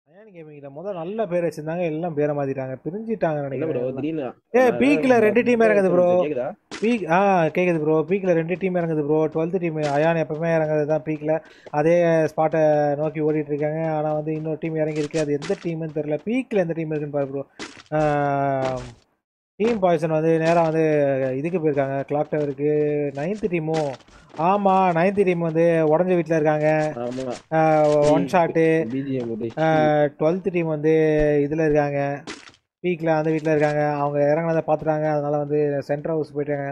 அயானி கேமிங்ல முதல் நல்ல பேர் வச்சிருந்தாங்க எல்லாம் பேரை மாத்திட்டாங்க பிரிஞ்சிட்டாங்க என்ன ப்ரோ நினைக்கிறேன் திடீர்னு ஏய் பீக்ல ரெண்டு டீம் இறங்குது ப்ரோ கேக்குதா பீக் ஆ கேக்குது ப்ரோ பீக்ல ரெண்டு டீம் இறங்குது ப்ரோ டுவெல்த் டீம் அயான் எப்பவுமே இறங்குறது தான் பீக்ல அதே ஸ்பாட்டை நோக்கி ஓடிட்டு இருக்காங்க ஆனா வந்து இன்னொரு டீம் இறங்கி இருக்கு அது எந்த டீம்னு தெரியல பீக்ல எந்த டீம் இருக்குன்னு பாரு ப்ரோ டீம் பாய்சன் வந்து நேரா வந்து இதுக்கு போயிருக்காங்க கிளாக் டவருக்கு நைன்த் டீமும் ஆமா நைன்த் டீம் வந்து உடஞ்ச வீட்டில் இருக்காங்க ஆமா one shot BGM twelfth team வந்து இதில் இருக்காங்க பீக்கில் அந்த வீட்டில் இருக்காங்க அவங்க இறங்குனதை பார்த்துட்டாங்க அதனால வந்து சென்ட்ரல் ஹவுஸ் போயிட்டாங்க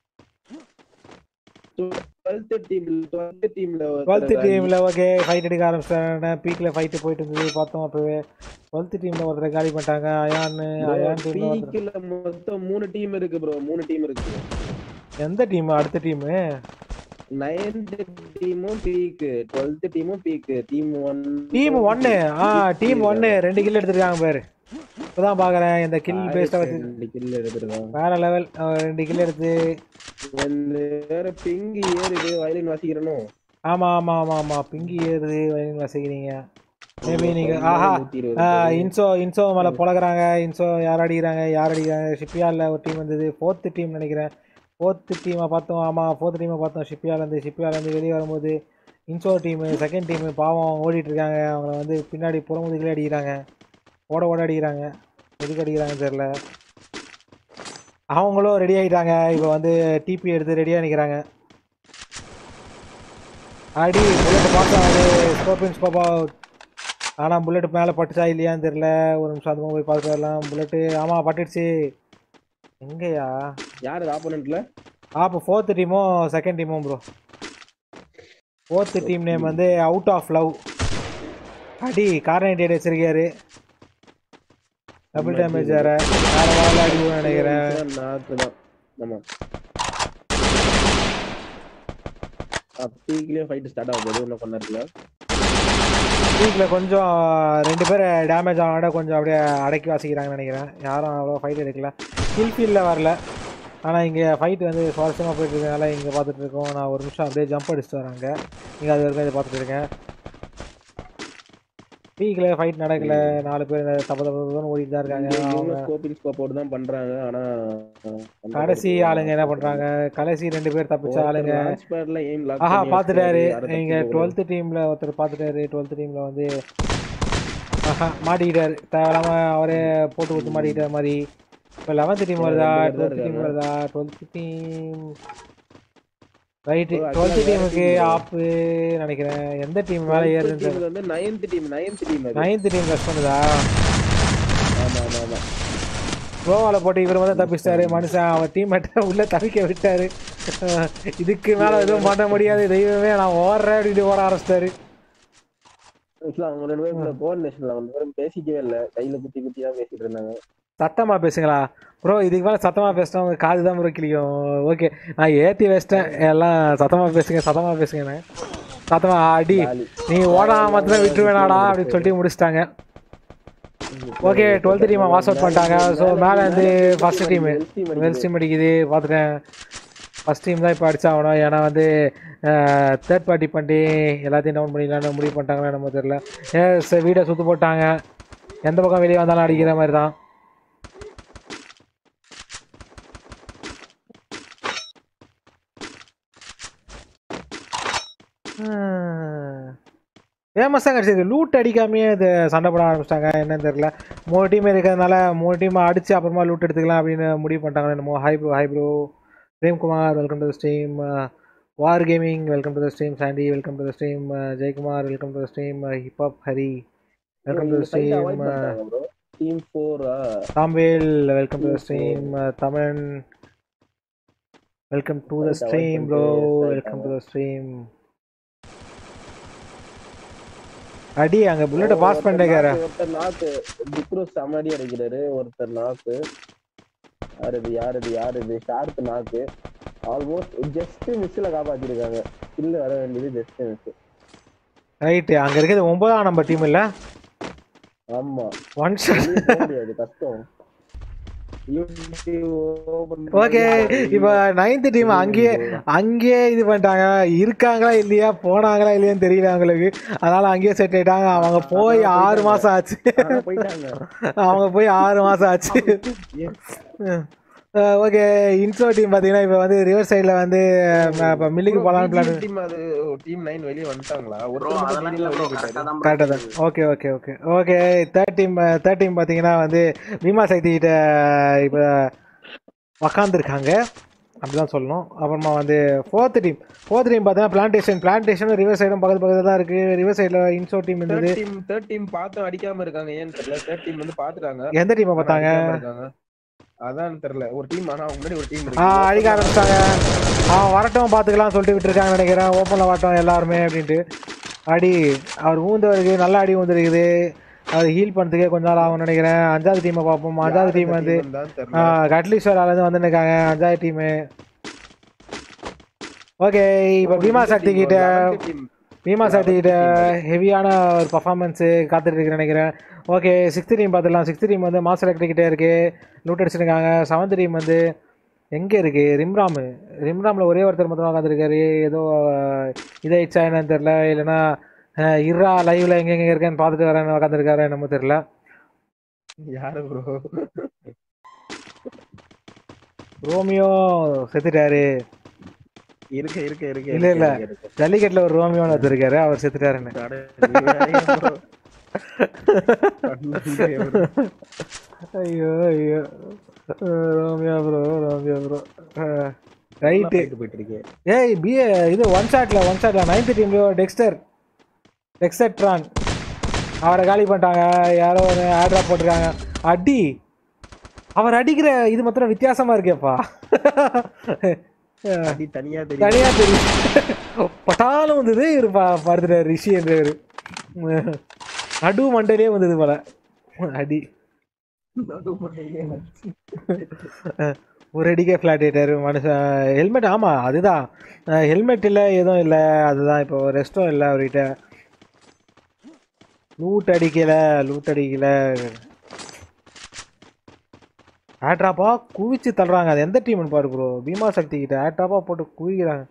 டுவெல்த் டீம்ல டுவெல்த் டீம்ல டுவெல்த் டீமில் ஓகே ஃபைட் எடுக்க ஆரம்பிச்சிட்டாங்க பீக்கில் ஃபைட்டு போயிட்டு இருந்தது பார்த்தோம் அப்போவே டுவெல்த் டீமில் ஒருத்தரை காலி பண்ணிட்டாங்க அயான் அயான் டீமில் ஒருத்தர் பீக்ல மொத்தம் மூணு டீம் இருக்கு ப்ரோ மூணு டீம் இருக்கு எந்த டீம் அடுத்த டீமு நைன்த் டீமும் பீக் டுவெல்த் டீமும் பீக் டீம் ஒன் டீம் ஒன்று ஆ டீம் ஒன்று ரெண்டு கில் எடுத்துருக்காங்க பேர் இப்போதான் பார்க்குறேன் இந்த கில் பேஸ்ட்டை வச்சு ரெண்டு கில் எடுத்துருக்கான் வேற லெவல் ரெண்டு கில் எடுத்து வேற பிங்கு ஏறுது வயலின் வாசிக்கிறனும் ஆமா ஆமா ஆமா ஆமா பிங்கி ஏறுது வயலின் வாசிக்கிறீங்க மேபி நீங்க ஆஹா இன்சோ இன்சோ மேல புழகுறாங்க இன்சோ யார் அடிக்கிறாங்க யார் அடிக்கிறாங்க ஷிப்யார்டில் ஒரு டீம் வந்தது ஃபோர்த்து டீம் நினைக்கிறேன் ஃபோர்த்து டீமை பார்த்தோம் ஆமாம் ஃபோர்த்து டீமை பார்த்தோம் ஷிப்யார்லேருந்து ஷிப்யார்லேருந்து வெளியே வரும்போது இன்சோ டீமு செகண்ட் டீமு பாவம் ஓடிட்டு இருக்காங்க அவங்கள வந்து பின்னாடி புறமுதுகளே அடிக்கிறாங்க ஓட ஓட அடிக்கிறாங்க எதுக்கு அடிக்கிறாங்கன்னு தெரில அவங்களும் ரெடி ஆகிட்டாங்க இப்போ வந்து டிபி எடுத்து ரெடியாக நிற்கிறாங்க அடி புல்லட் பார்த்தா அது ஸ்கோப்பின் ஸ்கோப் அவுட் ஆனால் புல்லட் மேலே பட்டுச்சா இல்லையான்னு தெரில ஒரு நிமிஷம் அதுவும் போய் பார்த்துட்டு வரலாம் புல்லட்டு ஆமாம் பட்டுடுச்சு எங்கேயா யாரு ஆப்போனன்ட்ல அப்போ ஃபோர்த்து டீமும் செகண்ட் டீமும் ப்ரோ ஃபோர்த்து டீம் நேம் வந்து அவுட் ஆஃப் லவ் அடி கார்னேட் வச்சிருக்காரு டபுள் டேமேஜ் வேற வேற வேலை அடிக்கணும்னு நினைக்கிறேன் நாக்கு தான் ஆமா பீக்லயும் ஃபைட் ஸ்டார்ட் ஆக போகுது இன்னும் கொஞ்ச நேரத்துல வீக்கில் கொஞ்சம் ரெண்டு பேர் டேமேஜ் ஆனோட கொஞ்சம் அப்படியே அடக்கி வாசிக்கிறாங்கன்னு நினைக்கிறேன் யாரும் அவ்வளோ ஃபைட் எடுக்கல கில் ஃபீல்டில் வரல ஆனால் இங்கே ஃபைட் வந்து சுவாரஸ்யமாக போயிட்டு இருக்கனால இங்கே பார்த்துட்டு இருக்கோம் நான் ஒரு நிமிஷம் அப்படியே ஜம்ப் அடிச்சுட்டு வராங்க நீங்கள் அது வரைக்கும் இதை பார்த்துட்டு இருக்கேன் பீக்கில் ஃபைட் நடக்கல நாலு பேர் தப்ப தப்ப தப்பன்னு ஓடிட்டு தான் இருக்காங்க அவங்க ஸ்கோப்பிங் ஸ்கோப் போட்டு தான் பண்றாங்க ஆனா கடைசி ஆளுங்க என்ன பண்ணுறாங்க கடைசி ரெண்டு பேர் தப்பிச்ச ஆளுங்க லான்ச் பேட்ல எய்ம் லாக் ஆஹா பார்த்துட்டாரு நீங்க டுவெல்த்து டீம்ல ஒருத்தர் பார்த்துட்டாரு டுவெல்த் டீம்ல வந்து ஆஹா மாட்டிக்கிட்டாரு தேவையில்லாம அவரே போட்டு கொடுத்து மாட்டிக்கிட்டார் மாதிரி இப்போ லெவன்த் டீம் வருதா ரெண்டு பேர் தான் டுவெல்த் டீம் இருக்காங்க. வருதா டுவெல்த் டீம் ரைட்டு ஓ, actually டுவெல்த் வேற டீமுக்கு team. ஆப்பு நினைக்கிறேன் எந்த டீம் மேலே ஏறுது டீம் வந்து நைன்த் டீம் நைன்த் டீம் அது நைன்த் டீம் கஷ்டம் பண்ணுதா ஆமா ஆமா ஆமா கோவால போட்டு இவர் வந்து தப்பிச்சிட்டாரு மனுஷன் அவர் டீம் உள்ள தவிக்க விட்டாரு இதுக்கு மேல எதுவும் பண்ண முடியாது தெய்வமே நான் ஓடுறேன் அப்படின்னு ஓட ஆரம்பிச்சிட்டாரு Actually அவங்க ரெண்டு பேரும் கோஆர்டினேஷன்ல அவங்க பேரும் பேசிக்கவே இல்ல கையில குத்தி குத்தி தான் பேசிட்டு இருந்தாங்க சத்தமா பேசுங்களா ப்ரோ இதுக்கு மேலே சத்தமா பேசினா உங்க காது தான் ப்ரோ கிளியும் ஓகே நான் ஏற்றி வச்சிட்டேன் எல்லாம் சத்தமா பேசுங்க சத்தமா பேசுங்கண்ணே சத்தமா அடி ஜாலி நீ ஓடாம மாத்திரம் விட்டுருவேனாடா அப்படின்னு சொல்லிட்டு முடிச்சிட்டாங்க ஓகே டுவெல்த் டீமை வாஸ் அவுட் பண்ணிட்டாங்க ஸோ மேலே வந்து ஃபர்ஸ்ட் டீமு வெல்ஸ் டீம் அடிக்குது பார்த்துட்டேன் ஃபர்ஸ்ட் டீம் தான் இப்போ அடிச்சாகணும் ஏன்னா வந்து தேர்ட் பார்ட்டி பண்ணி எல்லாத்தையும் டவுன் பண்ணிக்கலாம்னு முடிவு பண்ணிட்டாங்களா நம்ம தெரியல ஏ வீடை சுற்று போட்டாங்க எந்த பக்கம் வெளியே வந்தாலும் அடிக்கிற மாதிரி தான் ஃபேமஸாக கிடச்சிது லூட் அடிக்காமையே இது சண்டை போட ஆரம்பிச்சிட்டாங்க என்னன்னு தெரியல மூணு டீம் இருக்கிறதுனால மூணு டீம் அடித்து அப்புறமா லூட் எடுத்துக்கலாம் அப்படின்னு முடிவு பண்ணிட்டாங்க என்னமோ hi bro hi bro Premkumar welcome to the stream war gaming welcome to the stream Sandy welcome to the stream Jayakumar welcome to the stream hip hop Hari welcome to the stream team four Samuel welcome to the stream Tamizhan welcome to the Right, stream avoid bro பண்ணிட்டு welcome to the stream அடி அங்க புல்லட்டை pass பண்ணிட்டேக்கார ஒருத்தர் நாக்கு திக்ரூஸ் சமாடி அடிக்கிறாரு ஒருத்தர் நாக்கு யார் இது யார் இது யார் இது ஷார்ப் நாக்கு ஆல்மோஸ்ட் ஜஸ்ட் மிஸ்ல காப்பாத்திருக்காங்க கில்லு வர வேண்டியது ஜஸ்ட் மிஸ் ரைட்டு அங்க இருக்கிறது ஒன்பதாம் நம்பர் டீம் இல்ல ஆமா ஒன் ஷாட் வெளிய போக முடியாது கஷ்டம் ஓகே இப்போ நைன்த் டீம் அங்கேயே அங்கேயே இது பண்ணிட்டாங்க இருக்காங்களா இல்லையா போனாங்களா இல்லையான்னு தெரியல அவங்களுக்கு அதனால அங்கேயே செட் ஆயிட்டாங்க அவங்க போய் ஆறு மாசம் ஆச்சு போயிட்டாங்க அவங்க போய் ஆறு மாசம் ஆச்சு ஓகே இன்ட்ரோ டீம் பார்த்தீங்கன்னா இப்போ வந்து ரிவர் சைடில் வந்து இப்போ மில்லுக்கு போகலான்னு பிளான் டீம் அது டீம் 9 வெளிய வந்துட்டாங்களா ஒரு ப்ரோ அதெல்லாம் இல்ல ப்ரோ கரெக்டா தான் bro கரெக்டாக தான் okay okay okay okay third team third team பார்த்தீங்கன்னா வந்து பீமா சக்தி கிட்ட இப்போ உக்காந்துருக்காங்க அப்படிதான் சொல்லணும் அப்புறமா வந்து ஃபோர்த் டீம் ஃபோர்த் டீம் பார்த்தீங்கன்னா பிளான்டேஷன் பிளான்டேஷன் ரிவர் சைடும் பக்கத்து பக்கத்தில் தான் இருக்குது ரிவர் சைடில் இன்சோ டீம் இருந்தது தேர்ட் டீம் தேர்ட் டீம் பார்த்தும் அடிக்காம இருக்காங்க ஏன்னு தெரியல தேர்ட் டீம் வந்து பாத்துட்டாங்க எந்த டீமை பார்த்தாங்க அடிக்காம இருக்காங்க. அதான் தெரியல ஒரு டீம் ஆனா அவங்க முன்னாடி ஒரு டீம் ஆ அடிக்க ஆரம்பிச்சிட்டாங்க அவன் வரட்டும் பார்த்துக்கலாம் சொல்லிட்டு விட்டுருக்காங்கன்னு நினைக்கிறேன் ஓப்பனில் வரட்டும் எல்லாருமே அப்படின்ட்டு அடி அவர் ஊந்தவருக்கு நல்ல அடி ஊந்துருக்குது அவர் ஹீல் பண்ணுறதுக்கே கொஞ்ச நாள் ஆகும்னு நினைக்கிறேன் அஞ்சாவது டீமை பார்ப்போம் அஞ்சாவது டீம் வந்து கட்லீஸ்வராலேருந்து வந்துருக்காங்க அஞ்சாவது டீமு ஓகே இப்போ பீமா சக்தி கிட்ட பீமா சக்தி கிட்ட ஹெவியான ஒரு பர்ஃபார்மன்ஸு காத்துட்டு இருக்குன்னு நினைக்கிறேன் ஓகே சிக்ஸ்த் டீம் பார்த்துடலாம் சிக்ஸ்த் டீம் வந்து மாஸ் எலக்ட்ரிக் கிட்டே இருக்கு லூட் அடிச்சிருக்காங்க செவன்த் டீம் வந்து எங்கே இருக்கு ரிம்ராமு ரிம்ராமில் ஒரே ஒருத்தர் மட்டும் உட்காந்துருக்காரு ஏதோ அஹ், இதாயிடுச்சா என்னன்னு தெரில இல்லைன்னா அஹ், இர்ரா லைவ்ல எங்கெங்க இருக்கேன்னு பார்த்துட்டு வரேன்னு உட்காந்துருக்காரு என்னமோ தெரில யாரு ப்ரோ ரோமியோ செத்துட்டாரு இருக்க இருக்க இருக்க இல்ல, இல்ல. ஜல்லிக்கட்டில் ஒரு ரோமியோன்னு ஒருத்தர் இருக்காரு அவர் செத்துட்டாருன்னு ஐயோ ஐயோ அஹ், Romeo bro Romeo bro right போயிட்டு இருக்கேன் ஏய் பி இது ஒன் ஷாட்ல ஒன் ஷாட்ல நைன்த் டீம்லயோ டெக்ஸ்டர் டெக்ஸ்டர் ட்ரான் அவரை காலி பண்ணிட்டாங்க யாரோ ஒரு ஆட்ரா போட்டிருக்காங்க அடி அவர் அடிக்கிற இது மாத்திரம் வித்தியாசமா இருக்கேப்பா அடி தனியா தெரியும் தனியா தெரியும் பட்டாலும் வந்தது இவர் பா பார்த்துட்டார் ரிஷி என்றவர் நடு மண்டலே வந்தது போல அடி ஒரு அடிக்கே ஃப்ளாட் ஆயிட்டாரு மனுஷன் ஹெல்மெட் ஆமாம் அதுதான் ஹெல்மெட் இல்லை எதுவும் இல்லை அதுதான் இப்போ ரெஸ்ட்டும் இல்லை அவர்கிட்ட லூட் அடிக்கல லூட் அடிக்கல ஆட்ராப்பா குவிச்சு தள்ளுறாங்க அது எந்த டீம்னு பாரு ப்ரோ பீமா சக்தி கிட்ட ஆட்ராப்பா போட்டு குவிக்கிறாங்க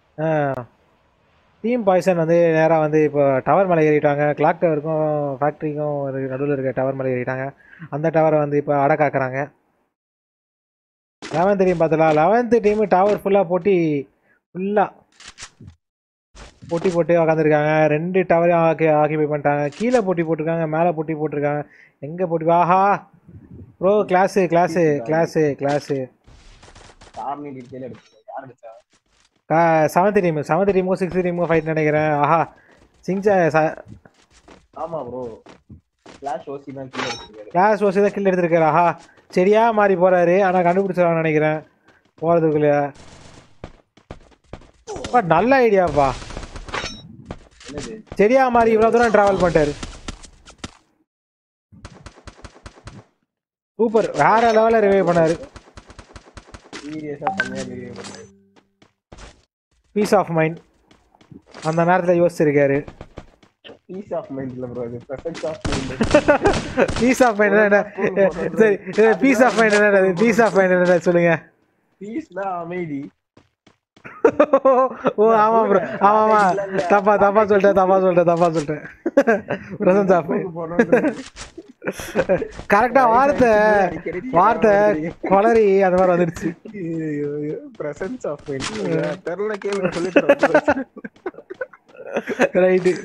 டீம் பாய்சன் வந்து நேராக வந்து இப்போ டவர் மேலே ஏறிட்டாங்க கிளாக் டவருக்கும் ஃபேக்ட்ரிக்கும் ஒரு நடுவில் இருக்க டவர் மேலே ஏறிட்டாங்க அந்த டவரை வந்து இப்போ அடை காக்குறாங்க லெவன்த் டீம் பார்த்தலாம் லெவன்த்து டீம் டவர் ஃபுல்லாக போட்டி ஃபுல்லாக போட்டி போட்டு உக்காந்துருக்காங்க ரெண்டு டவரையும் ஆக்கி ஆக்கிபை பண்ணிட்டாங்க கீழே போட்டி போட்டிருக்காங்க மேலே போட்டி போட்டிருக்காங்க எங்கே போட்டி ஆஹா bro class class class class சார்னி டீட்டெயில் எடுத்து யார் அடிச்சா செவன்த் டீமு செவன்த் டீமும் சிக்ஸ்த் டீமும் ஃபைட் நினைக்கிறேன் ஆஹா சிங்சா ச- ஆமா ப்ரோ ஃபிளாஷ் ஓசி தான் கீழே எடுத்துருக்காரு கிளாஸ் ஓசி தான் கில் எடுத்திருக்காரு ஆஹா சரியா மாறி போறாரு ஆனால் கண்டுபிடிச்சிடலாம்னு நினைக்கிறேன் போகிறதுக்குள்ளே பட் நல்ல ஐடியாப்பா என்னது சரியா மாறி இவ்வளோ தூரம் ட்ராவல் பண்ணிட்டாரு சூப்பர் வேற லெவலில் ரிவைவ் பண்ணாரு சீரியஸா செம்மையா வீடியோ பண்ணாரு பீஸ் ஆஃப் மைண்ட் அந்த நேரத்தில் யோசிச்சிருக்காரு பீஸ் ஆஃப் மைண்ட் இல்ல ப்ரோ அது presence of mind peace of mind என்ன சரி பீஸ் ஆஃப் மைண்ட் என்ன பீஸ் ஆஃப் மைண்ட் என்ன சொல்லுங்க பீஸ்னா அமைதி ஓ ஆமா ப்ரோ ஆமா ஆமா தப்பா தப்பா சொல்லிட்டேன் தப்பா சொல்லிட்டேன் தப்பா சொல்லிட்டேன் பிரசன்ஸ் ஆஃப் கரெக்டா வார்த்தை வார்த்தை கொளறி அந்த மாதிரி வந்துடுச்சு பிரசன்ஸ் ஆஃப் மைண்ட் தெரியல கேள்வி சொல்லிட்டு ரைட்டு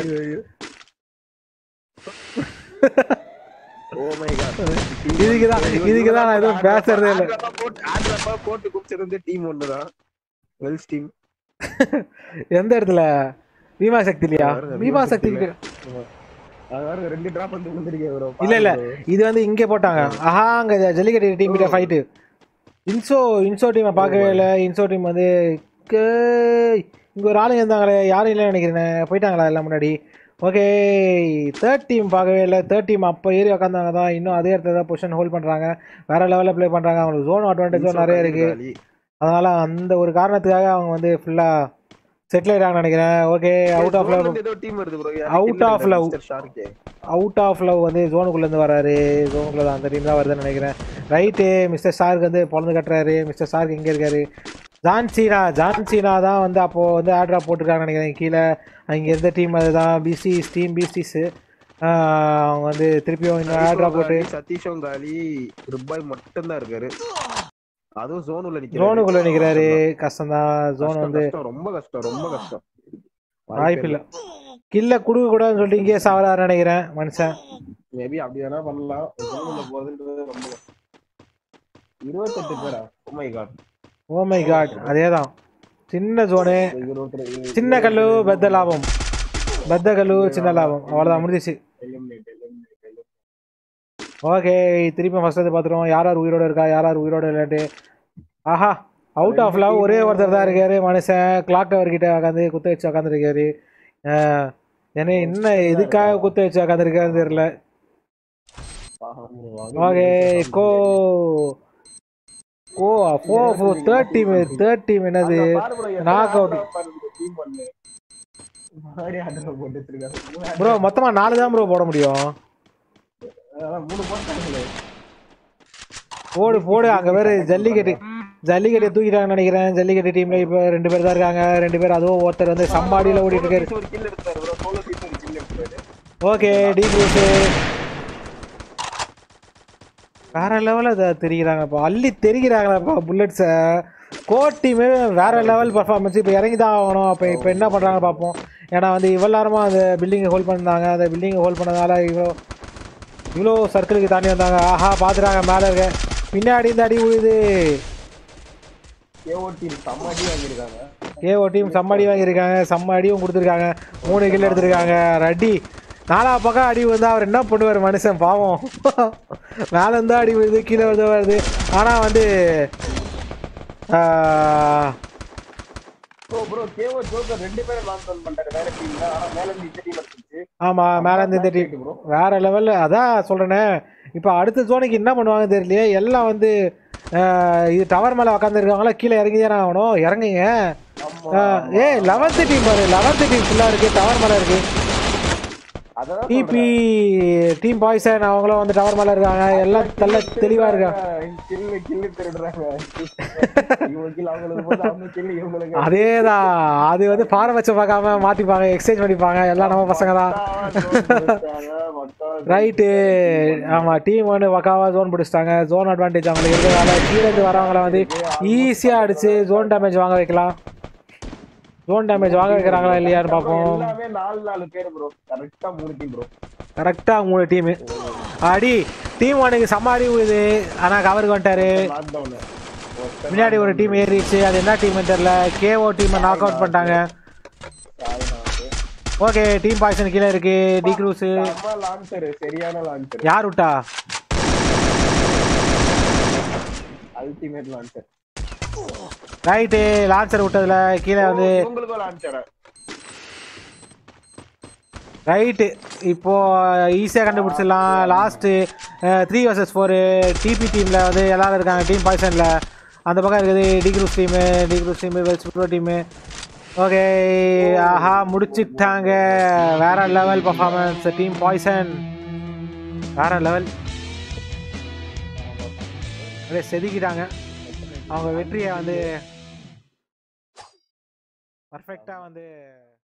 ஓ மை காட் இதுக்குதான் இதுக்குதான் நான் எதுவும் பேசுறதே இல்லை போட்டு ஆட்ரப்பா போட்டு குடிச்சிருந்து டீம் ஒண்ணுதான் வெல்ஸ் டீம் எந்த இடத்துல பீமா சக்தி இல்லையா பீமா சக்தி அது வேற ரெண்டு டிராப் வந்து விழுந்திருக்கேன் bro. இல்ல இல்ல பாரு bro. இது வந்து இங்கே போட்டாங்க ஆஹா அங்க ஜல்லிக்கட்டு டீம் கிட்ட ஃபைட்டு இன்சோ இன்சோ டீமை பார்க்கவே இல்லை இன்சோ டீம் வந்து கே- இங்க ஒரு ஆளுங்க இருந்தாங்களே யாரும் இல்லைன்னு நினைக்கிறேன் போயிட்டாங்களா எல்லாம் முன்னாடி ஓகே தேர்ட் டீம் பார்க்கவே இல்லை தேர்ட் டீம் அப்போ ஏறி உக்காந்தாங்க தான் இன்னும் அதே இடத்துல தான் பொசிஷன் ஹோல்ட் பண்ணுறாங்க வேற லெவலில் ப்ளே பண்ணுறாங்க அவங்களுக்கு ஜோன் அட்வான்டேஜும் நிறைய இருக்கு காலி. அதனால அந்த ஒரு காரணத்துக்காக அவங்க வந்து ஃபுல்லாக செட்டில் ஆயிட்டாங்கன்னு நினைக்கிறேன் ஓகே அவுட் ஆஃப் Zone ல லவ் இருந்து ஏதோ டீம் வருது bro. Out யாருக்கு of தெரியல, love. Mr. Shark. Out of love வந்து ஜோனுக்குள்ளேருந்து வராரு ஜோனுக்குள்ள தான் அந்த டீம் தான் வருதுன்னு நினைக்கிறேன் ரைட்டு மிஸ்டர் ஷார்க் வந்து பொழந்து கட்டுறாரு மிஸ்டர் ஷார்க் எங்கே இருக்காரு ஜான்சீனா ஜான்சீனா தான் வந்து அப்போது வந்து ஆட்ரா போட்டிருக்காங்கன்னு நினைக்கிறேன் கீழே அங்கே இருந்த டீம் அதுதான் பிசிஸ் டீம் பிசிஸு அவங்க வந்து திருப்பியும் இன்னும் ஆட்ரா போட்டு சதீஷும் காலி ருபாய் மட்டும் தான் இருக்காரு அதுவும் ஜோன் உள்ள நிக்கிறாரு. ஜோனுக்குள்ளே நிற்கிறாரு கஷ்டம்தான் ஜோன் கஷ்டம், வந்து கஷ்டம், ரொம்ப கஷ்டம் ரொம்ப கஷ்டம் வாய்ப்பில்லை கில்ல கொடுக்க கூடாதுன்னு சொல்லிட்டு இங்கேயே சாவறாரு நினைக்கிறேன் மனுஷன் மேபி அப்படி வேணா பண்ணலாம் ஜோன் உள்ள போறதுன்றது ரொம்ப கஷ்டம் இருபத்தெட்டு பேரா உமை காட் ஓ மை காட் அதே தான் சின்ன ஜோனு சின்ன கல்லு பெத்த லாபம் பெத்த கல்லு சின்ன லாபம் அவ்வளோதான் முடிஞ்சிச்சு ஓகே திருப்பி ஃபர்ஸ்ட் வந்து பார்த்துருவோம் யார் யார் உயிரோட இருக்கா யார் யார் உயிரோட இல்லைன்ட்டு ஆஹா அவுட் ஆஃப் லவ் ஒரே ஒருத்தர் தான் இருக்காரு மனுஷன் கிளாக் டவர் கிட்ட உட்காந்து குத்த வச்சு உட்காந்துருக்காரு ஏன்னா என்ன எதுக்காக குத்த வச்சு உட்காந்துருக்காருன்னு தெரியல ஓகே கோ ஓ ஃபோ ஃபோ தேர்ட் டீம் தேர்ட் டீம் என்னது knock out. ப்ரோ மொத்தமாக நாலு தான் ப்ரோ போட முடியும் மூணு போட்டாங்களே போடு போடு அங்கே பேர் ஜல்லிக்கட்டு ஜல்லிக்கட்டை தூக்கிட்டாங்கன்னு நினைக்கிறேன் ஜல்லிக்கட்டு டீம்ல இப்போ ரெண்டு பேர் தான் இருக்காங்க ரெண்டு பேர் அதுவும் ஒருத்தர் வந்து சம்பாடியில் ஓடிட்டு இருக்காரு ஒரு கில் எடுத்தாரு ப்ரோ சோலோ பீஸ் ஒரு கில் எடுத்தாரு ஓகே டி குரூஸ் வேற லெவலில் அதை தெரிகிறாங்கப்பா அள்ளி தெரிகிறாங்களாப்பா புல்லட்ஸை கோட் டீமு வேற லெவல் பர்ஃபார்மன்ஸ் இப்போ இறங்கி தான் ஆகணும் அப்போ இப்போ என்ன பண்ணுறாங்க பார்ப்போம் ஏன்னா வந்து இவ்வளோ நேரமாக அந்த பில்டிங்கை ஹோல்ட் பண்ணிருந்தாங்க அந்த பில்டிங்கை ஹோல்ட் பண்ணதால இவ்வளோ இவ்வளோ சர்க்கிளுக்கு தாண்டி வந்தாங்க ஆஹா பார்த்துறாங்க மேலே இருக்க பின்னாடி இந்த அடி விழுது ஏஓ டீம் செம்ம அடி வாங்கியிருக்காங்க ஏஓ டீம் செம்ம அடி வாங்கியிருக்காங்க செம்ம அடியும் கொடுத்துருக்காங்க மூணு கில் எடுத்திருக்காங்க ரெடி நாலா பக்கம் அடி விழுந்தா அவர் என்ன பண்ணுவார் மனுஷன் பாவம் மேலே இருந்தா அடி விழுது கீழே வந்து வருது ஆனால் வந்து ஆஹ், ப்ரோ ப்ரோ கேஓ ஜோக்கர் ரெண்டு பேரும் லான்ச் ஆன் பண்ணிட்டாரு வேற டீம்ல ஆனா மேல இருந்து இந்த டீம் எடுத்துச்சு ஆமா மேலே இருந்து இந்த டீம் ப்ரோ வேற லெவலில் அதான் சொல்கிறேனே இப்போ அடுத்த ஜோனுக்கு என்ன பண்ணுவாங்கன்னு தெரியலையே எல்லாம் வந்து ஆஹ், இது டவர் மேலே உட்காந்துருக்காங்களா கீழே இறங்கி தானே ஆகணும் இறங்குங்க ஆஹ், ஏய் லெவன்த்து டீம் பாரு லெவன்த்து டீம் ஃபுல்லாக இருக்குது டவர் மேலே இருக்குது அதான் டிபி டீம் பாய்சன் அவங்களும் வந்து டவர் மேல இருக்காங்க எல்லாம் நல்ல தெளிவா இருக்காங்க கில்லு கில்லு திருடுறாங்க இவங்க கில் அவங்களுக்கு போது அவங்க கில்லு இவங்களுக்கு அதேதான் அது வந்து பாரபட்சம் பார்க்காம மாத்திப்பாங்க எக்ஸ்சேஞ்ச் பண்ணிப்பாங்க எல்லாம் நம்ம பசங்க தான் ரைட்டு ஆமா டீம் வந்து பக்காவா ஜோன் பிடிச்சிட்டாங்க ஜோன் அட்வான்டேஜ் அவங்களுக்கு இருக்கிறதால கீழே இருந்து வரவங்கள வந்து ஈஸியா அடிச்சு ஜோன் டேமேஜ் வாங்க வைக்கலாம் ஜோன் டேமேஜ் வாங்க வைக்கிறாங்களா இல்லையான்னு பார்ப்போம் எல்லாமே நாலு நாலு பேர் ப்ரோ கரெக்டா மூணு டீம் ப்ரோ கரெக்டா மூணு டீமு அடி டீம் ஒனுக்கு செம்ம அடி விழுது ஆனா கவருக்கு வந்துட்டாரு லாக் டவுன் முன்னாடி ஒரு டீம் ஏறிடுச்சு அது என்ன டீம்னு தெரியல கேஓ டீம் நாக் அவுட் பண்ணிட்டாங்க ஓகே டீம் பாய்சன் கீழே இருக்கு டி க்ரூஸ் செம்ம லான்ச்சர் சரியான லான்ச்சர் யார் விட்டா அல்டிமேட் லான்ச்சர் ரைட்டு லான்சர் விட்டதுல கீழே வந்து உங்களுக்கும் லான்ச்சர் ரைட்டு இப்போ ஈஸியாக கண்டுபிடிச்சிடலாம் last three versus four DP டீமில் வந்து எல்லாரும் இருக்காங்க டீம் பாய்சனில் அந்த பக்கம் இருக்குது D Cruz team D Cruz team Wells bro team okay ஆஹா முடிச்சிட்டாங்க வேற லெவல் பர்ஃபார்மன்ஸ் டீம் பாய்சன் வேற லெவல் அப்படியே செதுக்கிட்டாங்க அவங்க வெற்றியை வந்து பர்ஃபெக்டாக வந்து